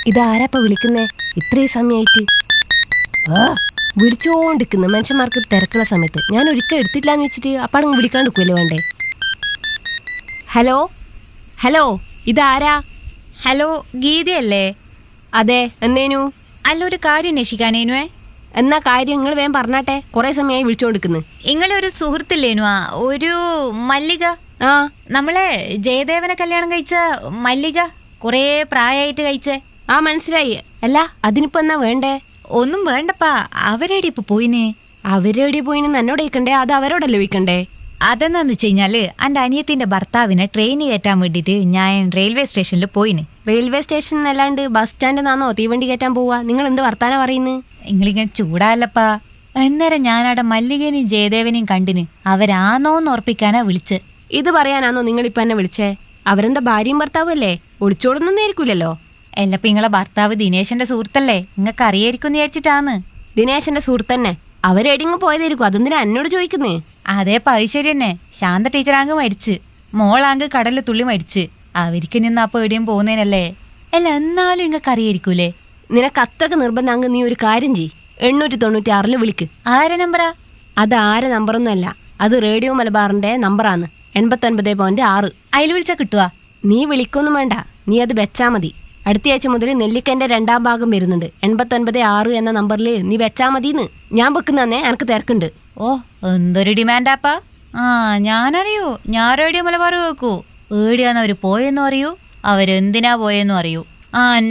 ഇതാരാപ്പ വിളിക്കുന്നേ ഇത്രയും സമയായിട്ട് ആ വിളിച്ചോണ്ടിരിക്കുന്നു മനുഷ്യന്മാർക്ക് തിരക്കുള്ള സമയത്ത് ഞാൻ ഒരിക്കൽ എടുത്തിട്ടില്ലാന്ന് വെച്ചിട്ട് അപ്പാടങ്ങ് വിളിക്കാണ്ടിരിക്കുമല്ലോ വേണ്ടേ ഹലോ ഹലോ ഇതാരാ ഹലോ ഗീതയല്ലേ അതെ എന്നേനു അല്ല ഒരു കാര്യം അന്വേഷിക്കാനേനുവേ എന്നാ കാര്യം നിങ്ങൾ വേഗം പറഞ്ഞാട്ടെ കുറെ സമയമായി വിളിച്ചോണ്ടിരിക്കുന്നു നിങ്ങളെ ഒരു സുഹൃത്തില്ലേനു ആ ഒരു മല്ലിക ആ നമ്മളെ ജയദേവനെ കല്യാണം കഴിച്ച മല്ലിക കുറേ പ്രായമായിട്ട് കഴിച്ചേ ആ മനസ്സിലായി അല്ല അതിനിപ്പോ എന്നാ വേണ്ടേ ഒന്നും വേണ്ടപ്പാ അവരേടി ഇപ്പൊ പോയിന് അവരെവിടെ പോയിന്ന് എന്നോട് ചോദിക്കണ്ടേ അത് അവരോടല്ലേ ചോദിക്കണ്ടേ അതെന്താന്ന് വെച്ച് കഴിഞ്ഞാല് എൻ്റെ അനിയത്തിന്റെ ഭർത്താവിനെ ട്രെയിന് കയറ്റാൻ വേണ്ടിയിട്ട് ഞാൻ റെയിൽവേ സ്റ്റേഷനിൽ പോയിന് റെയിൽവേ സ്റ്റേഷൻ അല്ലാണ്ട് ബസ് സ്റ്റാൻഡിൽ നിന്നാണോ തീവണ്ടി കയറ്റാൻ പോവാ നിങ്ങൾ എന്ത് വർത്താനം പറയുന്നത് നിങ്ങളിങ്ങനെ ചൂടാല്ലപ്പാ അന്നേരം ഞാനവിടെ മല്ലികനെയും ജയദേവനെയും കണ്ടിന് അവരാന്നോന്ന് ഉറപ്പിക്കാനാ വിളിച്ച് ഇത് പറയാനാണോ നിങ്ങൾ ഇപ്പൊ എന്നെ വിളിച്ചേ അവരെന്താ ഭാര്യയും ഭർത്താവും അല്ലേ ഒളിച്ചോടുന്നൊന്നും ആയിരിക്കൂലല്ലോ എല്ലപ്പ നിങ്ങളെ ഭർത്താവ് ദിനേശന്റെ സുഹൃത്തല്ലേ നിങ്ങൾക്ക് അറിയായിരിക്കും വിചാരിച്ചിട്ടാന്ന് ദിനേശന്റെ സുഹൃത്തന്നെ അവരെടിങ്ങ് പോയതായിരിക്കും അതെന്തിനാ എന്നോട് ചോദിക്കുന്നേ അതേ പൈശ്ശേരി തന്നെ ശാന്ത ടീച്ചറാങ്ക് മരിച്ച് മോളാങ്ക് കടലിൽ തുള്ളി മരിച്ച് അവർക്ക് നിന്ന് അപ്പൊ എവിടെയും പോകുന്നതിനല്ലേ അല്ല എന്നാലും നിങ്ങൾക്ക് അറിയായിരിക്കൂലേ നിനക്ക് അത്രക്ക് നിർബന്ധമാങ്ക് നീ ഒരു കാര്യം ചെയ് എണ്ണൂറ്റി തൊണ്ണൂറ്റി ആറില് വിളിക്ക് ആരെ നമ്പറാ അത് ആരെ നമ്പറൊന്നും അല്ല അത് റേഡിയോ മലബാറിന്റെ നമ്പറാണ് എൺപത്തൊൻപത് പോയിന്റ് ആറ് അതിൽ വിളിച്ചാ കിട്ടുവാ നീ വിളിക്കൊന്നും വേണ്ട നീ അത് വെച്ചാ മതി അടുത്തയാഴ്ച മുതൽ നെല്ലിക്കന്റെ രണ്ടാം ഭാഗം വരുന്നുണ്ട് എൺപത്തൊൻപത് ആറ് എന്ന നമ്പറിൽ നീ വെച്ചാ മതിന്ന് ഞാൻ വെക്കുന്നന്നെ എനക്ക് തിരക്കുണ്ട് ഓ എന്തൊരു ഡിമാൻഡാപ്പാ ആ ഞാനറിയൂ ഞാൻ റേഡിയോ മലബാർ കേൾക്കൂ ഏടിയാന്ന് അവര് പോയെന്നും അറിയൂ അവരെന്തിനാ പോയെന്നും അറിയൂ ആ